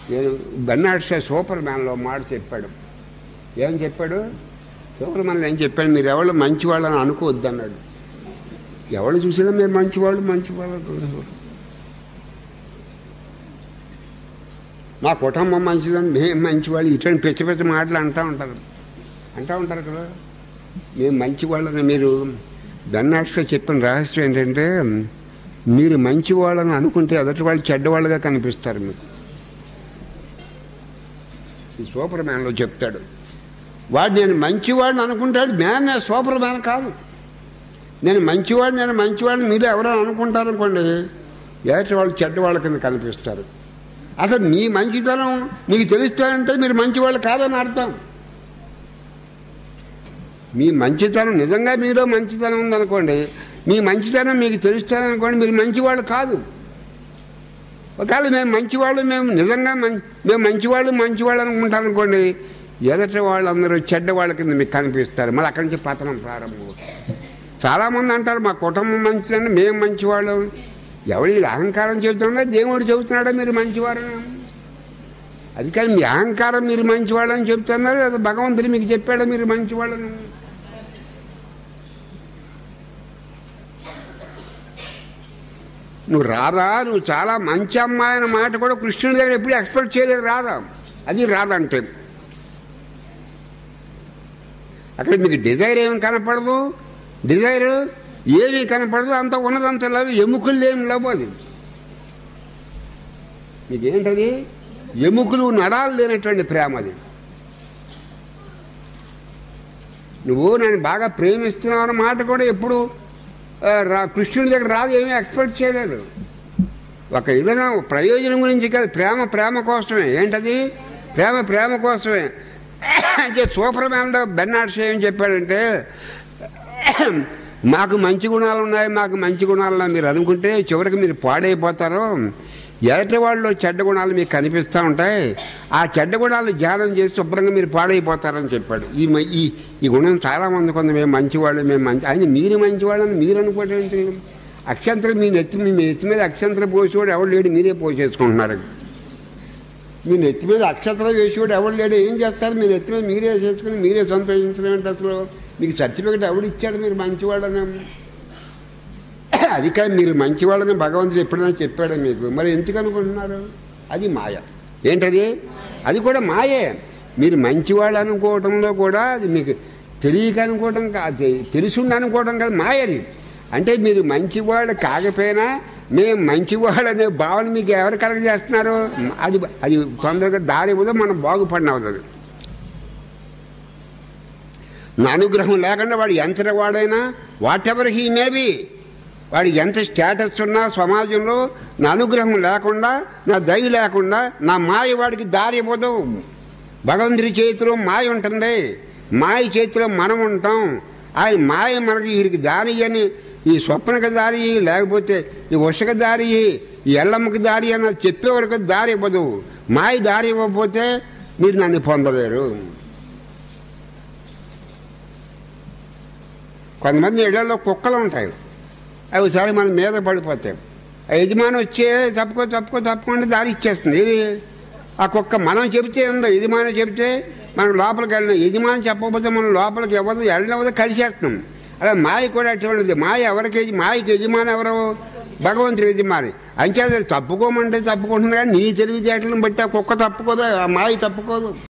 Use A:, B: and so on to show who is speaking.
A: నేను Bernard Shah super మ్యాన్లో మాట చెప్పాడు ఏం చెప్పాడు సూపర్ మ్యాన్ ఏం చెప్పాడు మీరు ఎవరు మంచివాళ్ళని అనుకోవద్దు అన్నాడు ఎవరు చూసినా మీరు మంచివాళ్ళు మంచివాళ్ళు అనుకుంటారు. మా కుటుంబం మంచిదని మేము మంచివాళ్ళు ఇటువంటి పెద్ద పెద్ద మాటలు అంటూ ఉంటారు అంటూ ఉంటారు కదా మేము మంచివాళ్ళని మీరు బెన్నాడ్స్గా చెప్పిన రహస్యం ఏంటంటే మీరు మంచివాళ్ళని అనుకుంటే ఎదటి వాళ్ళు చెడ్డవాళ్ళుగా కనిపిస్తారు మీకు ఈ సూపర్ మ్యాన్లో చెప్తాడు వాడు నేను మంచివాడిని అనుకుంటాడు మ్యాన్ నా సూపర్ మ్యాన్ కాదు నేను మంచివాడు నేను మంచివాడిని మీరు ఎవరో అనుకుంటారనుకోండి ఏటి వాళ్ళు చెడ్డవాళ్ళ కింద కనిపిస్తారు అసలు మీ మంచితనం మీకు తెలుస్తానంటే మీరు మంచివాళ్ళు కాదని అర్థం మీ మంచితనం నిజంగా మీలో మంచితనం ఉందనుకోండి మీ మంచితనం మీకు తెలుస్తాననుకోండి మీరు మంచివాళ్ళు కాదు ఒకవేళ మేము మంచివాళ్ళు మేము నిజంగా మం మేము మంచివాళ్ళు మంచివాళ్ళు అనుకుంటారు అనుకోండి ఎదటి వాళ్ళందరూ చెడ్డ వాళ్ళ కింద మీకు కనిపిస్తారు మళ్ళీ అక్కడి నుంచి పతనం ప్రారంభం చాలామంది అంటారు మా కుటుంబం మంచిదని మేము మంచివాళ్ళం ఎవరి అహంకారం చెబుతుందా దేవుడు చెబుతున్నాడా మీరు మంచివారని అది కానీ మీ అహంకారం మీరు మంచివాళ్ళని చెప్తున్నారు లేదా భగవంతుడు మీకు చెప్పాడా మీరు మంచివాళ్ళని నువ్వు రాదా నువ్వు చాలా మంచి అమ్మాయి అన్న మాట కూడా కృష్ణుడి దగ్గర ఎప్పుడు ఎక్స్పెక్ట్ చేయలేదు రాదా అది రాదంటే అక్కడ మీకు డిజైర్ ఏమి కనపడదు డిజైర్ ఏమీ కనపడదు అంత ఉన్నదంత లవ్ ఎముకలు లేని లవ్ అది మీకేంటది ఎముకలు నడాలు లేనటువంటి ప్రేమ అది నువ్వు నేను బాగా ప్రేమిస్తున్నావు అన్న మాట కూడా ఎప్పుడు ఆ, రా కృష్ణుడి దగ్గర రాదు ఏమీ ఎక్స్పెక్ట్ చేయలేదు ఒక ఏదైనా ప్రయోజనం గురించి కాదు ప్రేమ ప్రేమ కోసమే ఏంటది ప్రేమ ప్రేమ కోసమే అంటే సూపర్ మ్యాన్లో బెన్నాడ్స్ ఏం చెప్పాడంటే మాకు మంచి గుణాలు ఉన్నాయి మాకు మంచి గుణాలు ఉన్నాయి మీరు అనుకుంటే చివరికి మీరు పాడైపోతారు ఎదటి వాళ్ళు చెడ్డ గుణాలు మీకు కనిపిస్తూ ఉంటాయి ఆ చెడ్డ గుణాలు ధ్యానం చేసి శుభ్రంగా మీరు పాడైపోతారని చెప్పాడు ఈ మ- ఈ ఈ గుణం చాలా మంది కొంత మేము మంచివాళ్ళు మేము మంచి ఆయన మీరు మంచివాళ్ళని మీరు అనుకోవడం ఏంటి అక్షంతరం మీ నెత్తి మీ నెత్తి మీద అక్షంతరం పోసేవాడు ఎవడు లేడు మీరే పోసేసుకుంటున్నారు మీ నెత్తి మీద అక్షంతరం వేసేవాడు ఎవడు లేడు ఏం చేస్తారు మీ నెత్తి మీద మీరే చేసుకుని మీరే సంతోషించడం ఏంటి అసలు మీకు సర్టిఫికెట్ ఎవడు ఇచ్చాడు మీరు మంచివాళ్ళని అది కాదు మీరు మంచివాళ్ళని భగవంతుడు ఎప్పుడైనా చెప్పాడు మీకు మరి ఎందుకు అనుకుంటున్నారు అది మాయ ఏంటది అది కూడా మాయే మీరు మంచివాళ్ళు అనుకోవడంలో కూడా అది మీకు తెలియక అనుకోవడం కాదు తెలుసుండి అనుకోవడం కాదు మాయది అంటే మీరు మంచివాళ్ళు కాకపోయినా మేము మంచివాళ్ళు అనే భావన మీకు ఎవరు కలగ చేస్తున్నారు అది అది తొందరగా దారి ఇవ్వదు మనం బాగుపడినవుతుంది నా అనుగ్రహం లేకుండా వాడు ఎంత వాడైనా వాట్ ఎవర్ హీ మేబీ వాడు ఎంత స్టేటస్ ఉన్నా సమాజంలో నా అనుగ్రహం లేకుండా నా దయ లేకుండా నా మాయ వాడికి దారి ఇవ్వదు భగవంతుడి చేతిలో మాయ ఉంటుంది మాయ చేతిలో మనం ఉంటాం ఆయన మాయ మనకి వీరికి దారి అని ఈ స్వప్నక దారి లేకపోతే ఈ ఉషక దారి ఈ ఎల్లమ్మకి దారి అన్నది చెప్పే వరకు దారి ఇవ్వదు మాయ దారి ఇవ్వకపోతే మీరు నన్ను పొందలేరు కొంతమంది ఇళ్లలో కుక్కలు ఉంటాయి అవి ఒకసారి మన మీద పడిపోతాయి ఆ యజమాని వచ్చే తప్పుకో తప్పుకో తప్పుకోండి దారి ఇచ్చేస్తుంది ఇది ఆ కుక్క మనం చెబితే ఉందో యజమాని చెబితే మనం లోపలికి వెళ్ళిన యజమాని చెప్పకపోతే మనం లోపలికి ఎవరు వెళ్ళినవదో కలిసేస్తున్నాం అలా మాయ కూడా అటువంటిది మాయ ఎవరికి యజ- మాయకి యజమాని ఎవరు భగవంతుడి యజమాని అంచేది తప్పుకోమంటే తప్పుకుంటుంది కానీ నీ తెలివితేటలను బట్టి ఆ కుక్క తప్పుకోదు ఆ మాయ తప్పుకోదు